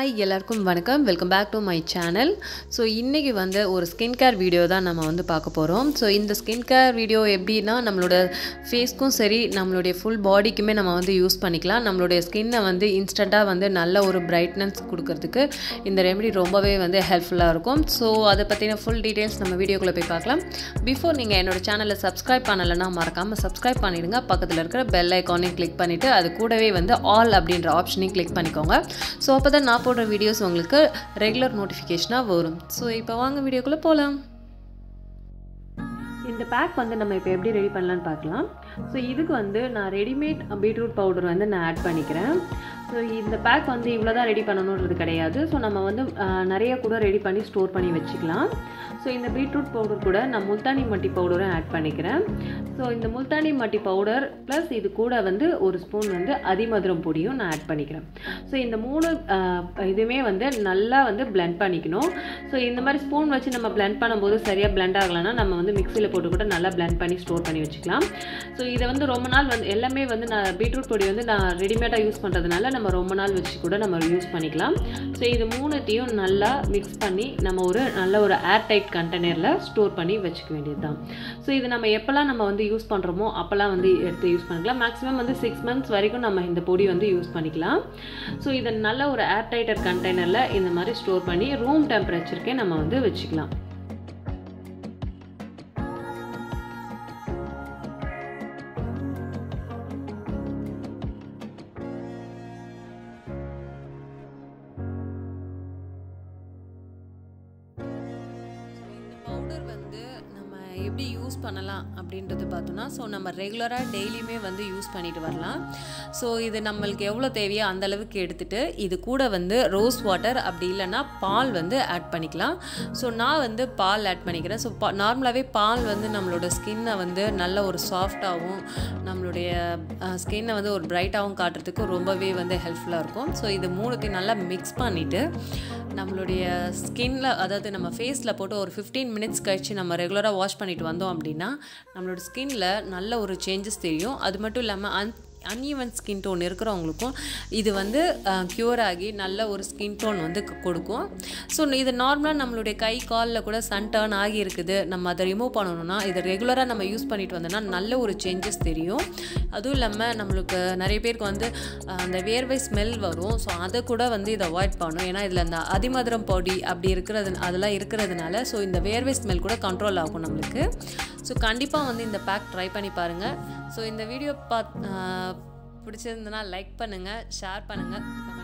hi எல்லாருக்கும் வணக்கம் welcome back to my channel so இன்றைக்கி வந்து ஒரு ஸ்கின் கேர் வீடியோ தான் நம்ம வந்து பார்க்க போகிறோம் ஸோ இந்த ஸ்கின் கேர் வீடியோ எப்படின்னா நம்மளோட ஃபேஸ்க்கும் சரி நம்மளுடைய ஃபுல் பாடிக்குமே நம்ம வந்து யூஸ் பண்ணிக்கலாம் நம்மளுடைய ஸ்கின்னை வந்து இன்ஸ்டண்ட்டாக வந்து நல்ல ஒரு பிரைட்னஸ் கொடுக்கறதுக்கு இந்த ரெமெடி ரொம்பவே வந்து ஹெல்ப்ஃபுல்லாக இருக்கும் ஸோ அதை பற்றின ஃபுல் டீட்டெயில்ஸ் நம்ம வீடியோக்குள்ளே போய் பார்க்கலாம் பிஃபோர் நீங்கள் என்னோட சேனலை சப்ஸ்கிரைப் பண்ணலைன்னா மறக்காமல் சப்ஸ்கிரைப் பண்ணிடுங்க பக்கத்தில் இருக்கிற பெல் ஐக்கானையும் கிளிக் பண்ணிவிட்டு அது கூடவே வந்து ஆல் அப்படின்ற ஆப்ஷனையும் கிளிக் பண்ணிக்கோங்க ஸோ அப்போ தான் நான் போடுற வீடியோஸ் உங்களுக்கு ரெகுலர் நோட்டிஃபிகேஷனாக வரும் ஸோ இப்போ வாங்க வீடியோக்குள்ளே போகலாம் இந்த பேக் வந்து நம்ம இப்போ எப்படி ரெடி பண்ணலான்னு பார்க்கலாம் ஸோ இதுக்கு வந்து நான் ரெடிமேட் பீட்ரூட் பவுடர் வந்து நான் ஆட் பண்ணிக்கிறேன் ஸோ இந்த பேக் வந்து இவ்வளோ தான் ரெடி பண்ணணுன்றது கிடையாது ஸோ நம்ம வந்து ஆஹ், நிறைய கூட ரெடி பண்ணி ஸ்டோர் பண்ணி வச்சுக்கலாம் ஸோ இந்த பீட்ரூட் பவுடர் கூட நான் முல்தானி மட்டி பவுடரும் ஆட் பண்ணிக்கிறேன் ஸோ இந்த முல்தானி மட்டி பவுடர் ப்ளஸ் இது கூட வந்து ஒரு ஸ்பூன் வந்து அதிமதுரம் பொடியும் நான் ஆட் பண்ணிக்கிறேன் ஸோ இந்த மூணு ஆஹ், இதுவுமே வந்து நல்லா வந்து blend பண்ணிக்கணும் ஸோ இந்த மாதிரி ஸ்பூன் வச்சு நம்ம blend பண்ணும்போது சரியாக blend ஆகலைன்னா நம்ம வந்து மிக்சியில் போட்டு கூட நல்லா blend பண்ணி ஸ்டோர் பண்ணி வச்சுக்கலாம் ஸோ இதை வந்து ரொம்ப நாள் வந்து எல்லாமே வந்து நான் பீட்ரூட் பொடி வந்து நான் ரெடிமேடாக யூஸ் பண்ணுறதுனால நம்ம ரொம்ப நாள் வச்சு கூட நம்ம யூஸ் பண்ணிக்கலாம் ஸோ இது மூணுத்தையும் நல்லா மிக்ஸ் பண்ணி நம்ம ஒரு நல்ல ஒரு ஏர் டைட் கண்டெய்னரில் ஸ்டோர் பண்ணி வச்சுக்க வேண்டியது தான் ஸோ இது நம்ம எப்போல்லாம் நம்ம வந்து யூஸ் பண்ணுறோமோ அப்போல்லாம் வந்து எடுத்து யூஸ் பண்ணிக்கலாம் மேக்ஸிமம் வந்து சிக்ஸ் மந்த்ஸ் வரைக்கும் நம்ம இந்த பொடி வந்து யூஸ் பண்ணிக்கலாம் ஸோ இதை நல்ல ஒரு ஏர் டைட்டர் கண்டெய்னரில் இந்த மாதிரி ஸ்டோர் பண்ணி ரூம் டெம்பரேச்சருக்கே நம்ம வந்து வச்சுக்கலாம் இந்த பவுடர் வந்து நம்ம எப்படி யூஸ் பண்ணலாம் அப்படின்றது பார்த்தோன்னா ஸோ நம்ம ரெகுலராக டெய்லியுமே வந்து யூஸ் பண்ணிட்டு வரலாம் ஸோ இது நம்மளுக்கு எவ்வளோ தேவையோ அந்த அளவுக்கு எடுத்துட்டு இது கூட வந்து ரோஸ் வாட்டர் அப்படி இல்லைன்னா பால் வந்து ஆட் பண்ணிக்கலாம் ஸோ நான் வந்து பால் ஆட் பண்ணிக்கிறேன் ஸோ பா நார்மலாகவே பால் வந்து நம்மளோட ஸ்கின்னை வந்து நல்ல ஒரு சாஃப்டாகவும் நம்மளுடைய ஸ்கின்னை வந்து ஒரு பிரைட்டாகவும் காட்டுறதுக்கு ரொம்பவே வந்து ஹெல்ப்ஃபுல்லாக இருக்கும் ஸோ இது மூணுத்தையும் நல்லா மிக்ஸ் பண்ணிவிட்டு நம்மளுடைய ஸ்கின்ல அதாவது நம்ம ஃபேஸில் போட்டு ஒரு ஃபிஃப்டீன் மினிட்ஸ் கழிச்சு நம்ம ரெகுலராக வாஷ் பண்ணிட்டு வந்தோம் அப்படின்னா நம்மளோட ஸ்கின்ல நல்ல ஒரு சேஞ்சஸ் தெரியும் அது மட்டும் இல்லாமல் அன் அன்ஈவன் ஸ்கின் டோன் இருக்கிறவங்களுக்கும் இது வந்து க்யூர் ஆகி நல்ல ஒரு ஸ்கின் டோன் வந்து க- கொடுக்கும் ஸோ இது நார்மலாக நம்மளுடைய கை காலில் கூட சன் டர்ன் ஆகி இருக்குது நம்ம அதை ரிமூவ் பண்ணணும்னா இதை ரெகுலராக நம்ம யூஸ் பண்ணிட்டு வந்தோம்னா நல்ல ஒரு சேஞ்சஸ் தெரியும் அதுவும் இல்லாமல் நம்மளுக்கு நிறைய பேருக்கு வந்து அஹ், அந்த வேர்வை ஸ்மெல் வரும் ஸோ அதை கூட வந்து இதை அவாய்ட் பண்ணணும் ஏன்னா இதில் அந்த அதிமதுரம் பொடி அப்படி இருக்கிறது அதெல்லாம் இருக்கிறதுனால ஸோ இந்த வேர்வை ஸ்மெல் கூட கண்ட்ரோல் ஆகும் நம்மளுக்கு ஸோ கண்டிப்பாக வந்து இந்த பேக் ட்ரை பண்ணி பாருங்கள் ஸோ இந்த வீடியோ பாத் அஹ், பிடிச்சிருந்தனா லைக் பண்ணுங்கள் ஷேர் பண்ணுங்கள்